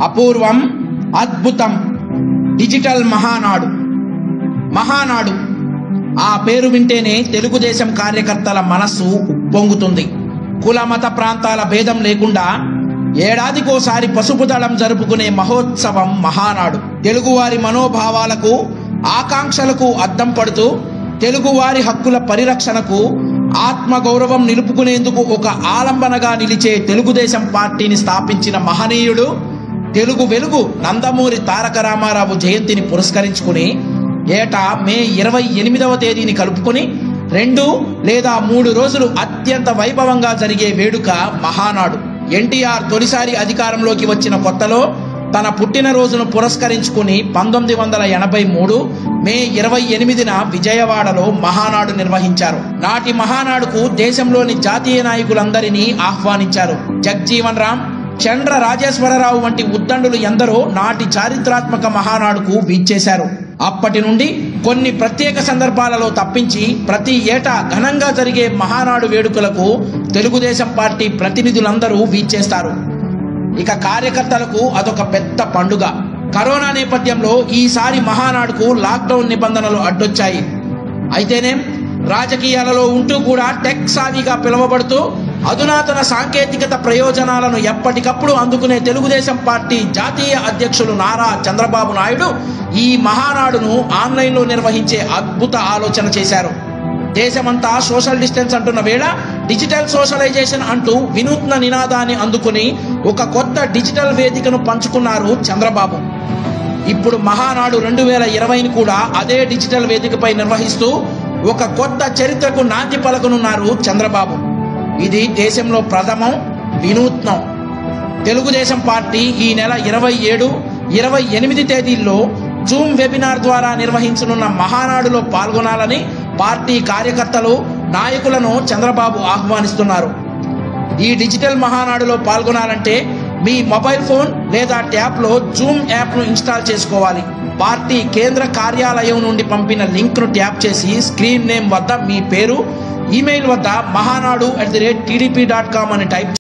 అపూర్వం అద్భుతం డిజిటల్ మహానాడు మహానాడు ఆ పేరు వింటేనే తెలుగుదేశం కార్యకర్తల మనస్సు ఉప్పొంగుతుంది కుల మత ప్రాంతాల భేదం లేకుండా ఏడాదికోసారి పసుపు దళం జరుపుకునే మహోత్సవం మహానాడు తెలుగువారి మనోభావాలకు ఆకాంక్షలకు అద్దం పడుతూ తెలుగువారి హక్కుల పరిరక్షణకు ఆత్మగౌరవం నిలుపుకునేందుకు ఒక ఆలంబనగా నిలిచే తెలుగుదేశం పార్టీని స్థాపించిన మహనీయుడు తెలుగు వెలుగు నందమూరి తారక రామారావు జయంతిని పురస్కరించుకుని ఏటా మే ఇరవై ఎనిమిదవ తేదీని కలుపుకొని రెండు లేదా మూడు రోజులు అత్యంత వైభవంగా జరిగే వేడుక మహానాడు ఎన్టీఆర్ తొలిసారి అధికారంలోకి వచ్చిన కొత్తలో తన పుట్టినరోజును పురస్కరించుకుని పంతొమ్మిది వందల ఎనభై మూడు మే ఇరవై ఎనిమిదిన విజయవాడలో మహానాడు నిర్వహించారు నాటి మహానాడుకు దేశంలోని జాతీయ నాయకులందరినీ ఆహ్వానించారు జగ్జీవన్ రామ్ చంద్ర రాజేశ్వరరావు వంటి ఉద్దండులు ఎందరో నాటి చారిత్రాత్మక మహానాడుకు వీచ్చేశారు అప్పటి నుండి కొన్ని ప్రత్యేక సందర్భాలలో తప్పించి ప్రతి ఏటా ఘనంగా జరిగే మహానాడు వేడుకలకు తెలుగుదేశం పార్టీ ప్రతినిధులందరూ వీచ్చేస్తారు ఇక కార్యకర్తలకు అదొక పెద్ద పండుగ కరోనా నేపథ్యంలో ఈసారి మహానాడుకు లాక్డౌన్ నిబంధనలు అడ్డొచ్చాయి అయితేనేం రాజకీయాలలో ఉంటూ కూడా టెక్ సావిగా పిలువబడుతూ అధునాతన సాంకేతికత ప్రయోజనాలను ఎప్పటికప్పుడు అందుకునే తెలుగుదేశం పార్టీ జాతీయ అధ్యక్షులు నారా చంద్రబాబు నాయుడు ఈ మహానాడును ఆన్లైన్లో నిర్వహించే అద్భుత ఆలోచన చేశారు దేశమంతా సోషల్ డిస్టెన్స్ అంటున్న వేళ డిజిటల్ సోషలైజేషన్ అంటూ వినూత్న నినాదాన్ని అందుకుని ఒక కొత్త డిజిటల్ వేదికను పంచుకున్నారు చంద్రబాబు ఇప్పుడు మహానాడు రెండు వేల ఇరవైని కూడా అదే డిజిటల్ వేదికపై నిర్వహిస్తూ ఒక కొత్త చరిత్రకు నాంది పలకనున్నారు చంద్రబాబు ఇది దేశంలో ప్రథమం వినూత్నం తెలుగుదేశం పార్టీ ఈ నెల ఇరవై ఏడు ఇరవై ఎనిమిది తేదీల్లో జూమ్ వెబినార్ ద్వారా నిర్వహించనున్న మహానాడులో పాల్గొనాలని పార్టీ కార్యకర్తలు నాయకులను చంద్రబాబు ఆహ్వానిస్తున్నారు ఈ డిజిటల్ మహానాడులో పాల్గొనాలంటే మీ మొబైల్ ఫోన్ లేదా ట్యాబ్లో జూమ్ యాప్ను ఇన్స్టాల్ చేసుకోవాలి పార్టీ కేంద్ర కార్యాలయం నుండి పంపిన లింక్ను ట్యాప్ చేసి స్క్రీన్ నేమ్ వద్ద మీ పేరు ఈమెయిల్ వద్ద Mahanadu at the rate TDP dot com అని టైప్